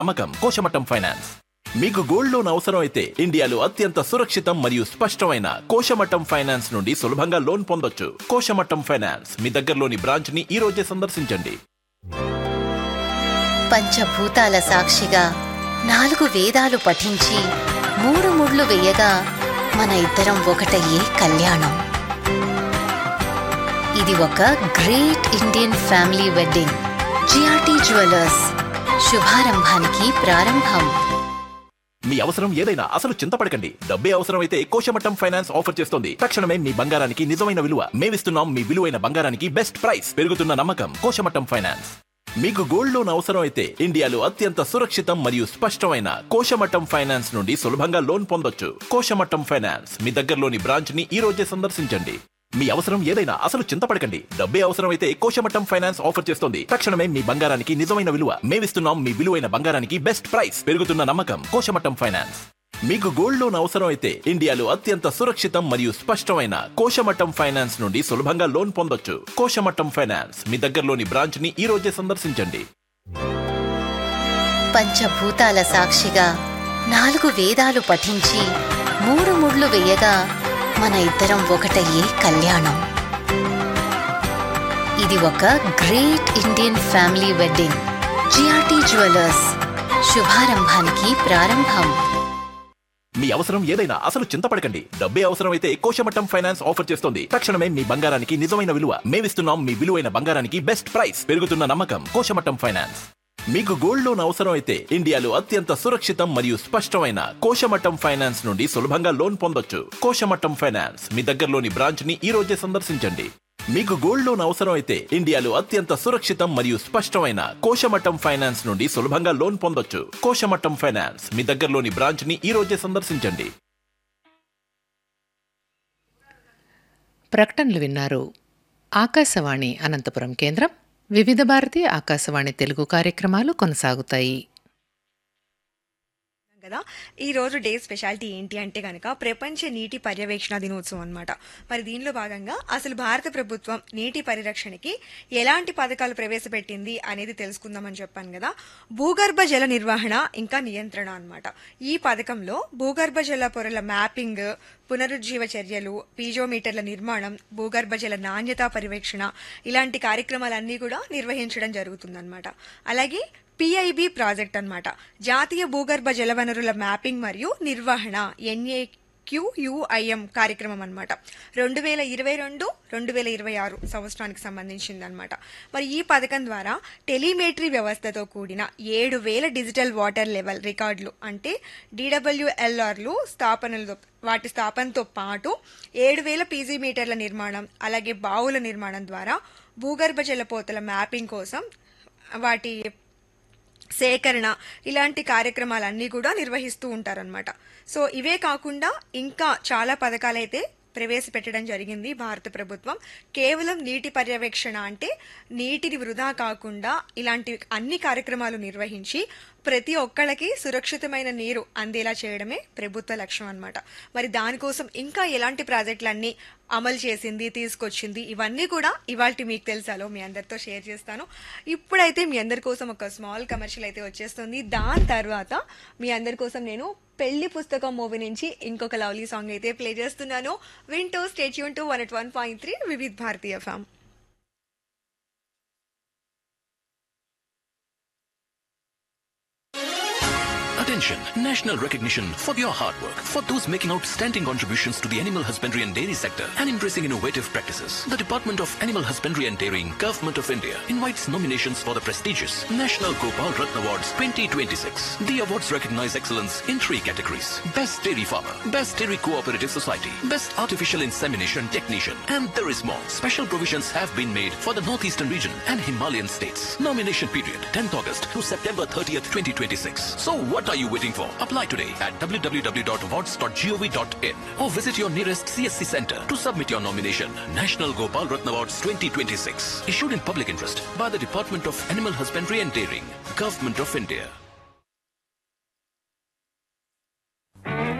నమ్మకం కోశమట్టం ఫైనాన్స్ మీకు గోల్డ్ లోన్ అవసరం అయితే ఇండియాలో అత్యంత సురక్షితం మరియు స్పష్టమైన కోశమట్టం ఫైనాన్స్ నుండి సులభంగా లోన్ పొందొచ్చు కోశమట్టం ఫైనాన్స్ మీ దగ్గరలోని బ్రాంచ్ ని ఈ రోజే సందర్శించండి పంచభూతాల సాక్షిగా నాలుగు వేదాలు పఠించి మూడు ముళ్ళు వేయగా మన ఇద్దరం ఒకటయ్యే కళ్యాణం ఇది ఒక great Indian family wedding GRT jewellers శుభారంభానికి ప్రారంభం మీ అవసరం ఏదైనా అసలు చింతపడకండి డబ్బే అవసరం అయితే కోశమట్టం ఫైనాన్స్ ఆఫర్ చేస్తోంది తక్షణమే మీ బంగారానికి నిజమైన విలువ మేమిస్తున్నాం మీ విలువైన బంగారానికి బెస్ట్ ప్రైస్ పెరుగుతున్న నమ్మకం కోశమట్టం ఫైనాన్స్ మీకు గోల్డ్ లోన్ అవసరం అయితే ఇండియాలో అత్యంత సురక్షితం మరియు స్పష్టమైన కోశమట్టం ఫైనాన్స్ నుండి సులభంగా లోన్ పొందొచ్చు కోశమట్టం ఫైనాన్స్ మీ దగ్గరలోని బ్రాంచ్ ని ఈ రోజే సందర్శించండి మీ అవసరం ఏదైనా అసలు చింతపడకండి డబ్బే అవసరం అయితే కోశమట్టం ఫైనాన్స్ ఆఫర్ చేస్తోంది తక్షణమే మీ బంగారానికి నిజమైన విలువ మేమిస్తున్నాం మీ విలువైన బంగారానికి బెస్ట్ ప్రైస్ పెరుగుతున్న నమ్మకం కోశమట్టం ఫైనాన్స్ మీకు గోల్డ్ లోన్ అవసరం అయితే ఇండియాలో అత్యంత సురక్షితం మరియు స్పష్టమైన కోశమట్టం ఫైనాన్స్ నుండి సులభంగా లోన్ పొందొచ్చు కోశమట్టం ఫైనాన్స్ మీ దగ్గరలోని బ్రాంచ్ ని ఈ రోజే సందర్శించండి పంచభూతాల సాక్షిగా నాలుగు వేదాలు పఠించి మూడు ముళ్ళు వేయగా మన ఇద్దరం ఒకటయ్యే కళ్యాణం ఇది ఒక great Indian family wedding GRT jewellers శుభారంభానికి ప్రారంభం మీ అవసరం ఏదైనా అసలు చింతపడకండి డబ్బే అవసరం అయితే కోశమట్టం ఫైనాన్స్ ఆఫర్ చేస్తోంది తక్షణమే మీ బంగారానికి నిజమైన విలువ మేమిస్తున్నాం మీ విలువైన బంగారానికి బెస్ట్ ప్రైస్ పెరుగుతున్న నమ్మకం కోశమట్టం ఫైనాన్స్ మీకు గోల్డ్ లోన్ అవసరం అయితే ఇండియాలో అత్యంత సురక్షితం మరియు స్పష్టమైన కోశమట్టం ఫైనాన్స్ నుండి సులభంగా లోన్ పొందొచ్చు కోశమట్టం ఫైనాన్స్ మీ దగ్గరలోని బ్రాంచ్ ని ఈ రోజే సందర్శించండి మీకు గోల్డ్ లోన్ అవసరం అయితే ఇండియాలో అత్యంత సురక్షితం మరియు స్పష్టమైన కోశమట్టం ఫైనాన్స్ నుండి సులభంగా లోన్ పొందొచ్చు కోశమట్టం ఫైనాన్స్ మీ దగ్గరలోని బ్రాంచ్ ని ఈ రోజే సందర్శించండి ప్రకటనలు విన్నారు ఆకాశవాణి అనంతపురం కేంద్రం వివిధ భారతి ఆకాశవాణి తెలుగు కార్యక్రమాలు కొనసాగుతాయి కదా ఈ రోజు డే స్పెషాలిటీ ఏంటి అంటే కనుక ప్రపంచ నీటి పర్యవేక్షణ దినోత్సవం అన్నమాట మరి దీనిలో భాగంగా అసలు భారత ప్రభుత్వం నీటి పరిరక్షణకి ఎలాంటి పథకాలు ప్రవేశపెట్టింది అనేది తెలుసుకుందామని చెప్పాను కదా భూగర్భ జల నిర్వహణ ఇంకా నియంత్రణ అన్నమాట ఈ పథకంలో భూగర్భ జల పొరల మ్యాపింగ్ పునరుజ్జీవ చర్యలు పీజోమీటర్ల నిర్మాణం భూగర్భ జల నాణ్యత పర్యవేక్షణ ఇలాంటి కార్యక్రమాలన్నీ కూడా నిర్వహించడం జరుగుతుందన్నమాట అలాగే పిఐబి ప్రాజెక్ట్ అన్నమాట జాతీయ భూగర్భ జలవనరుల మ్యాపింగ్ మరియు నిర్వహణ ఎన్ఏ క్యూయుఐఎం కార్యక్రమం అన్నమాట రెండు వేల ఇరవై రెండు రెండు వేల ఇరవై ఆరు సంవత్సరానికి సంబంధించింది అనమాట మరి ఈ పథకం ద్వారా టెలిమేట్రీ వ్యవస్థతో కూడిన ఏడు వేల డిజిటల్ వాటర్ లెవెల్ రికార్డులు అంటే డిడబ్ల్యూఎల్ఆర్లు స్థాపనలతో వాటి స్థాపనతో పాటు ఏడు వేల పీజీ మీటర్ల నిర్మాణం అలాగే బావుల నిర్మాణం ద్వారా భూగర్భ జలపోతల మ్యాపింగ్ కోసం వాటి సేకరణ ఇలాంటి కార్యక్రమాలన్నీ కూడా నిర్వహిస్తూ ఉంటారనమాట సో ఇవే కాకుండా ఇంకా చాలా పథకాలైతే ప్రవేశపెట్టడం జరిగింది భారత ప్రభుత్వం కేవలం నీటి పర్యవేక్షణ అంటే నీటిని వృధా కాకుండా ఇలాంటి అన్ని కార్యక్రమాలు నిర్వహించి ప్రతి ఒక్కళ్ళకి సురక్షితమైన నీరు అందేలా చేయడమే ప్రభుత్వ లక్ష్యం అన్నమాట మరి దానికోసం ఇంకా ఎలాంటి ప్రాజెక్టులన్నీ అమలు చేసింది తీసుకొచ్చింది ఇవన్నీ కూడా ఇవాళ మీకు తెలుసాలో మీ అందరితో షేర్ చేస్తాను ఇప్పుడైతే మీ అందరి కోసం ఒక స్మాల్ కమర్షియల్ అయితే వచ్చేస్తుంది దాని తర్వాత మీ అందరి కోసం నేను పెళ్లి పుస్తకం మూవీ నుంచి ఇంకొక లవ్లీ సాంగ్ అయితే ప్లే చేస్తున్నాను వింటూ stay tuned to one eight one point three Vividh Bharatiya ఫ్యామ్ Attention! National recognition for your hard work. For those making outstanding contributions to the animal husbandry and dairy sector and embracing innovative practices. The Department of Animal Husbandry and Dairying, Government of India invites nominations for the prestigious National Gopal Ratna Awards 2026. The awards recognize excellence in three categories. Best Dairy Farmer, Best Dairy Cooperative Society, Best Artificial Insemination Technician, and there is more. Special provisions have been made for the Northeastern region and Himalayan states. Nomination period 10th August to September 30th, 2026. So what are you waiting for? Apply today at www.awards.gov.in or visit your nearest CSC center to submit your nomination. National Gopal Ratna Awards 2026. Issued in public interest by the Department of Animal Husbandry and Dairying, Government of India.